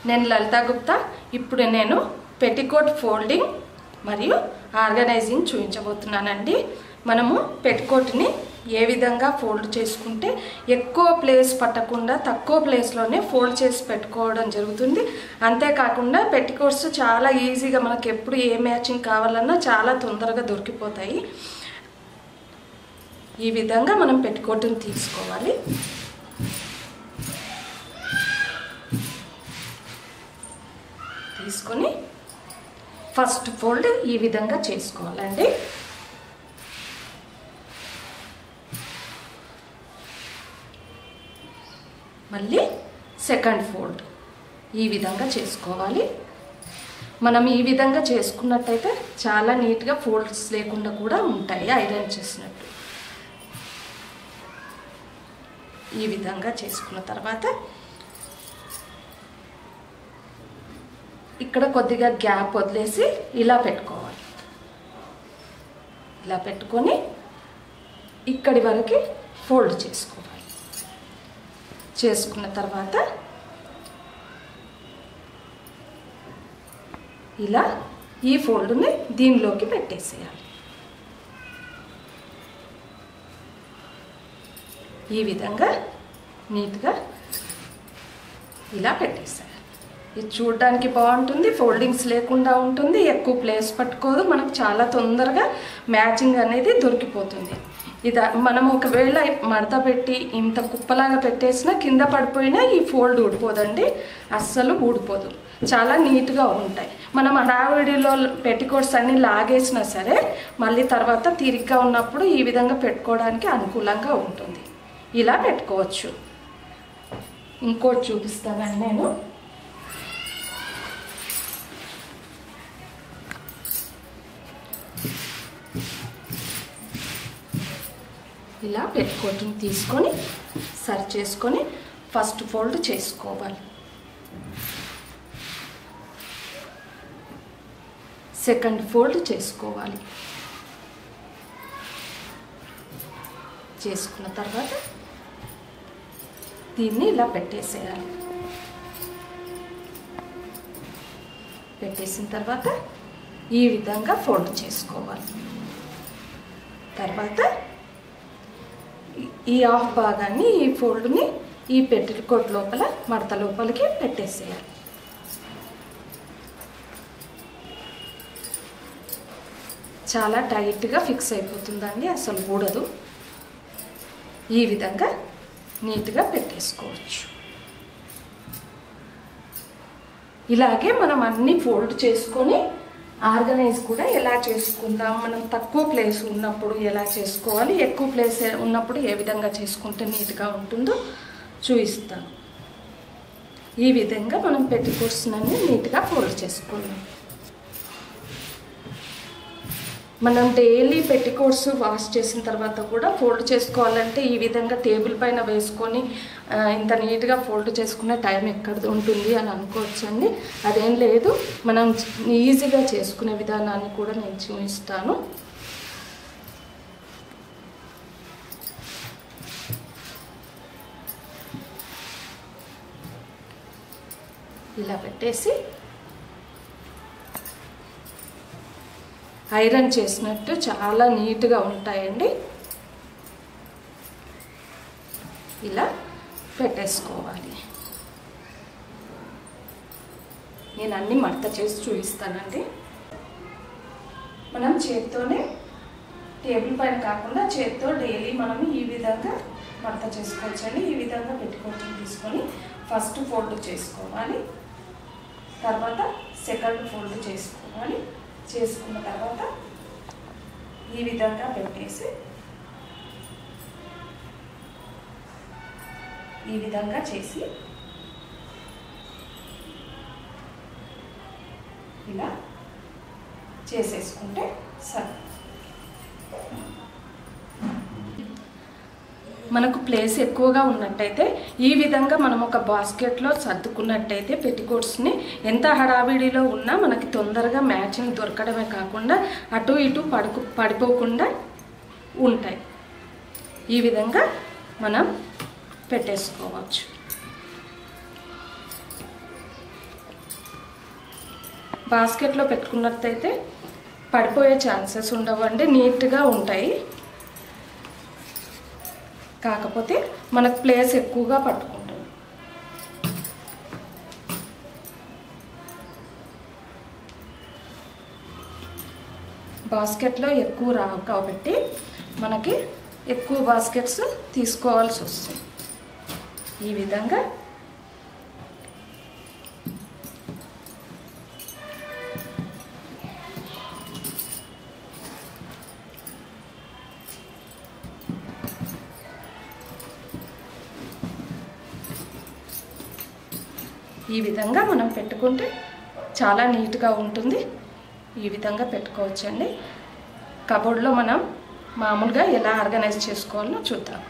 నేను లలితా గుప్తా ఇప్పుడు నేను పెట్టికోట్ ఫోల్డింగ్ మరియు ఆర్గనైజింగ్ చూపించబోతున్నానండి మనము పెట్టికోట్ని ఏ విధంగా ఫోల్డ్ చేసుకుంటే ఎక్కువ ప్లేస్ పట్టకుండా తక్కువ ప్లేస్లోనే ఫోల్డ్ చేసి పెట్టుకోవడం జరుగుతుంది అంతేకాకుండా పెట్టికోట్స్ చాలా ఈజీగా మనకి ఎప్పుడు ఏ మ్యాచింగ్ కావాలన్నా చాలా తొందరగా దొరికిపోతాయి ఈ విధంగా మనం పెట్టుకోటుని తీసుకోవాలి తీసుకొని ఫస్ట్ ఫోల్డ్ ఈ విధంగా చేసుకోవాలండి మళ్ళీ సెకండ్ ఫోల్డ్ ఈ విధంగా చేసుకోవాలి మనం ఈ విధంగా చేసుకున్నట్టయితే చాలా నీట్గా ఫోల్డ్స్ లేకుండా కూడా ఉంటాయి ఐరన్ చేసినట్టు ఈ విధంగా చేసుకున్న తర్వాత ఇక్కడ కొద్దిగా గ్యాప్ వదిలేసి ఇలా పెట్టుకోవాలి ఇలా పెట్టుకొని ఇక్కడి వరకు ఫోల్డ్ చేసుకోవాలి చేసుకున్న తర్వాత ఇలా ఈ ఫోల్డ్ని దీనిలోకి పెట్టేసేయాలి ఈ విధంగా నీట్గా ఇలా పెట్టేసేయాలి ఇది చూడడానికి బాగుంటుంది ఫోల్డింగ్స్ లేకుండా ఉంటుంది ఎక్కువ ప్లేస్ పట్టుకోదు మనకు చాలా తొందరగా మ్యాచింగ్ అనేది దొరికిపోతుంది ఇది మనం ఒకవేళ మడత పెట్టి ఇంత కుప్పలాగా పెట్టేసినా కింద పడిపోయినా ఈ ఫోల్డ్ ఊడిపోదండి అస్సలు ఊడిపోదు చాలా నీట్గా ఉంటాయి మనం హడావిడిలో పెట్టికోట్స్ అన్ని లాగేసినా సరే మళ్ళీ తర్వాత తీరిగ్గా ఉన్నప్పుడు ఈ విధంగా పెట్టుకోవడానికి అనుకూలంగా ఉంటుంది ఇలా పెట్టుకోవచ్చు ఇంకోటి చూపిస్తానండి నేను ఇలా పెట్టుకోవటం తీసుకొని సరి చేసుకొని ఫస్ట్ ఫోల్డ్ చేసుకోవాలి సెకండ్ ఫోల్డ్ చేసుకోవాలి చేసుకున్న తర్వాత దీన్ని ఇలా పెట్టేసేయాలి పెట్టేసిన తర్వాత ఈ విధంగా ఫోల్డ్ చేసుకోవాలి తర్వాత ఈ హాఫ్ భాగాన్ని ఈ ఫోల్డ్ని ఈ పెట్టికోట్ లోపల మడత లోపలికి పెట్టేసేయాలి చాలా టైట్గా ఫిక్స్ అయిపోతుందండి అసలు ఊడదు ఈ విధంగా నీట్గా పెట్టేసుకోవచ్చు ఇలాగే మనం అన్నీ ఫోల్డ్ చేసుకొని ఆర్గనైజ్ కూడా ఎలా చేసుకుందాం మనం తక్కువ ప్లేస్ ఉన్నప్పుడు ఎలా చేసుకోవాలి ఎక్కువ ప్లేస్ ఉన్నప్పుడు ఏ విధంగా చేసుకుంటే నీట్గా ఉంటుందో చూపిస్తాను ఈ విధంగా మనం పెట్టి కోర్సునని నీట్గా ఫోల్డ్ చేసుకుందాం మనం డైలీ పెట్టికోట్స్ వాష్ చేసిన తర్వాత కూడా ఫోల్డ్ చేసుకోవాలంటే ఈ విధంగా టేబుల్ పైన వేసుకొని ఇంత నీట్గా ఫోల్డ్ చేసుకునే టైం ఎక్కడ ఉంటుంది అని అనుకోవచ్చు అండి అదేం లేదు మనం ఈజీగా చేసుకునే విధానాన్ని కూడా నేను చూపిస్తాను ఇలా పెట్టేసి ఐరన్ చేసినట్టు చాలా నీట్గా ఉంటాయండి ఇలా పెట్టేసుకోవాలి నేను అన్ని మడత చేసి చూపిస్తానండి మనం చేత్తోనే టేబుల్ పైన కాకుండా చేత్తో డైలీ మనం ఈ విధంగా మడత చేసుకోవచ్చండి ఈ విధంగా పెట్టుకోవచ్చు తీసుకొని ఫస్ట్ ఫోల్డ్ చేసుకోవాలి తర్వాత సెకండ్ ఫోల్డ్ చేసుకోవాలి చేసుకున్న తర్వాత ఈ విధంగా పెట్టేసి ఈ విధంగా చేసి ఇలా చేసేసుకుంటే సరే మనకు ప్లేస్ ఎక్కువగా ఉన్నట్టయితే ఈ విధంగా మనం ఒక బాస్కెట్లో సర్దుకున్నట్టయితే పెట్టికోట్స్ని ఎంత హడావిడిలో ఉన్నా మనకి తొందరగా మ్యాచింగ్ దొరకడమే కాకుండా అటు ఇటు పడుకు పడిపోకుండా ఉంటాయి ఈ విధంగా మనం పెట్టేసుకోవచ్చు బాస్కెట్లో పెట్టుకున్నట్టయితే పడిపోయే ఛాన్సెస్ ఉండవండి నీట్గా ఉంటాయి కాకపోతే మనకు ప్లేస్ ఎక్కువగా పట్టుకుంటుంది బాస్కెట్లో ఎక్కువ రావు కాబట్టి మనకి ఎక్కువ బాస్కెట్స్ తీసుకోవాల్సి వస్తుంది ఈ విధంగా ఈ విధంగా మనం పెట్టుకుంటే చాలా నీట్గా ఉంటుంది ఈ విధంగా పెట్టుకోవచ్చండి కబోర్డ్లో మనం మామూలుగా ఎలా ఆర్గనైజ్ చేసుకోవాలో చూద్దాం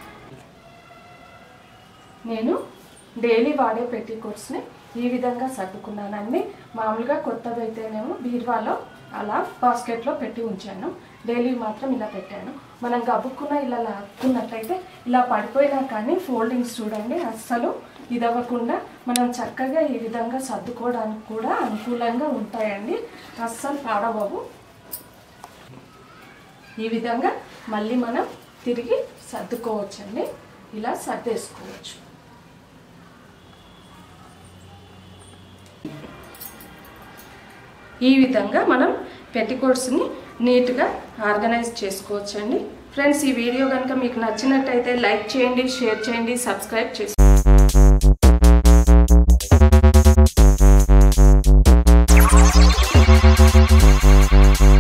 నేను డైలీ వాడే పెట్టికోట్స్ని ఈ విధంగా సర్దుకున్నానండి మామూలుగా కొత్తది అయితేనేమో బీర్వాలో అలా బాస్కెట్లో పెట్టి ఉంచాను డైలీ మాత్రం ఇలా పెట్టాను మనం గబుక్కున ఇలా లాక్కున్నట్లయితే ఇలా పడిపోయినా కానీ ఫోల్డింగ్స్ చూడండి అస్సలు ఇదవ్వకుండా మనం చక్కగా ఈ విధంగా సర్దుకోవడానికి కూడా అనుకూలంగా ఉంటాయండి అస్సలు పాడవవు ఈ విధంగా మళ్ళీ మనం తిరిగి సర్దుకోవచ్చండి ఇలా సర్దేసుకోవచ్చు ఈ విధంగా మనం పెట్టికోట్స్ని నీట్గా ఆర్గనైజ్ చేసుకోవచ్చండి ఫ్రెండ్స్ ఈ వీడియో కనుక మీకు నచ్చినట్టయితే లైక్ చేయండి షేర్ చేయండి సబ్స్క్రైబ్ చేసి